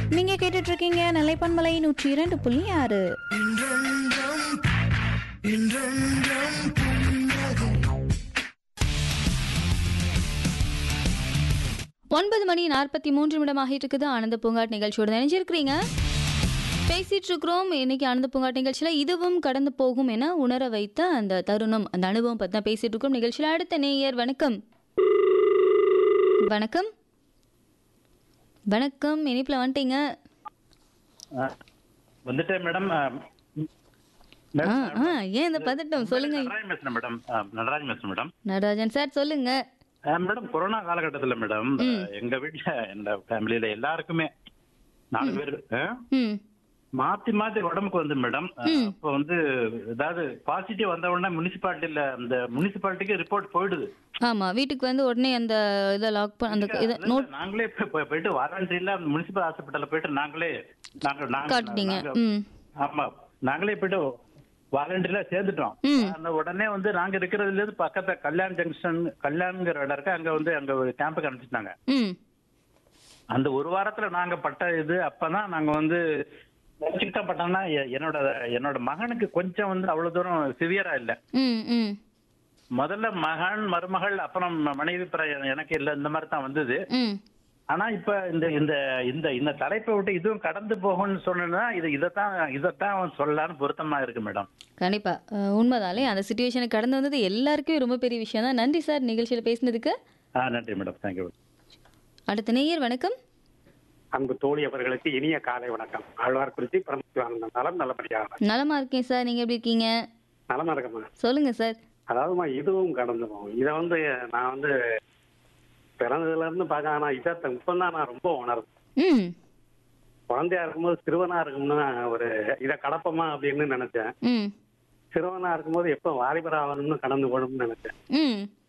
நீங்க கேட்டுட்டு இருக்கீங்க நிலைப்பன்மலை நூற்றி இரண்டு புள்ளி ஆறு ஒன்பது மணி நாற்பத்தி மூன்று நிமிடமாகிட்டு இருக்குது ஆனந்த பூங்காட் நிகழ்ச்சியோட நினைஞ்சிருக்கிறீங்க பேசிட்டு இருக்கிறோம் இன்னைக்கு ஆனந்த பூங்காட் நிகழ்ச்சியில இதுவும் கடந்து போகும் என உணர வைத்த அந்த தருணம் அந்த அனுபவம் பத்தி தான் பேசிட்டு இருக்கோம் நிகழ்ச்சியில அடுத்த நேயர் வணக்கம் வணக்கம் வணக்கம் இனிப்புல வந்துட்டீங்க ஆ, வந்துட்டேன் மேடம் ஆ, ஆ ஆ ஏன் இந்த பதட்டம் சொல்லுங்க நடராஜன் பேசுறேன் மேடம் ஆ, நடராஜன் பேசுறேன் மேடம் நடராஜன் சார் சொல்லுங்க ஆ, மேடம் கொரோனா காலகட்டத்துல மேடம் ஆ, எங்க வீட்டுல எங்க ஃபேமிலியில எல்லாருக்குமே நாலு பேர் ஆ, ம் மாத்தி மாத்தி உடம்புக்கு வந்து மேடம் ஆ, அப்போ வந்து ஏதாவது பாசிட்டிவ் வந்த உடனே முனிசிபாலிட்டியில அந்த முனிசிபாலிட்டிக்கு ரிப்போர்ட் போயிடுது ஆமா வீட்டுக்கு வந்து உடனே அந்த இதை லாக் பண்ண அந்த இதை இல்ல, நோட் நாங்களே போய்- போய்- போயிட்டு வாரண்டியில முனிசிபல் ஹாஸ்பிட்டல்ல போயிட்டு நாங்களே நாங்க நாங்க- காட்டிட்டீங்க நாங்க- ம் ஆமா நாங்களே போயிட்டு வாலண்டியர்ல சேர்ந்துட்டோம் ம். அந்த உடனே வந்து நாங்க இருக்கிறதுல இருந்து பக்கத்துல கல்யாண் ஜங்ஷன் கல்யாண்ங்கிற இடம் இருக்கு அங்க வந்து அங்க ஒரு கேம்புக்கு அனுப்பிச்சிட்டாங்க ம் அந்த ஒரு வாரத்துல நாங்க பட்ட இது அப்பதான் நாங்க வந்து நினைச்சுக்கிட்ட பட்டோம்னா எ- என்னோட என்னோட மகனுக்கு கொஞ்சம் வந்து அவ்வளவு தூரம் சிவியரா இல்ல ம் ம் முதல்ல மகன் மருமகள் அப்புறம் மனைவி பிற- எனக்கு இல்ல இந்த மாதிரி தான் வந்தது ம் ஆனா இப்ப இந்த இந்த இந்த இந்த தலைப்பை விட்டு இதுவும் கடந்து போகும்னு சொன்னா இது இதைத்தான் இதைத்தான் சொல்லலாம்னு பொருத்தமா இருக்கு மேடம் கண்டிப்பா அஹ், உண்மைதாலே அந்த சுச்சுவேஷனை கடந்து வந்தது எல்லாருக்குமே ரொம்ப பெரிய விஷயம் தான் நன்றி சார் நிகழ்ச்சியில பேசினதுக்கு ஆ நன்றி மேடம் தேங்க்யூ அடுத்த நேயர் வணக்கம் அன்பு தோழி அவர்களுக்கு இனிய காலை வணக்கம் ஆழ்வார்குறிச்சி பரமசிவானந்தம் நலம் நல்லபடியாக நலமா இருக்கேன் சார் நீங்க எப்படி இருக்கீங்க நலமா இருக்கமா சொல்லுங்க சார் அதாவதுமா இதுவும் கடந்து போகும் இதை வந்து நான் வந்து பிறந்ததுல இருந்து பார்க்க ஆனா இதை இப்பதான் நான் ரொம்ப உணர்றேன் ம் குழந்தையா இருக்கும்போது சிறுவனா இருக்கும்னா ஒரு இதை கடப்பமா அப்படின்னு நினைச்சேன் ம் சிறுவனா இருக்கும்போது எப்போ வாலிபர் ஆகணும்னு கடந்து போகணும்னு நினைச்சேன் ம்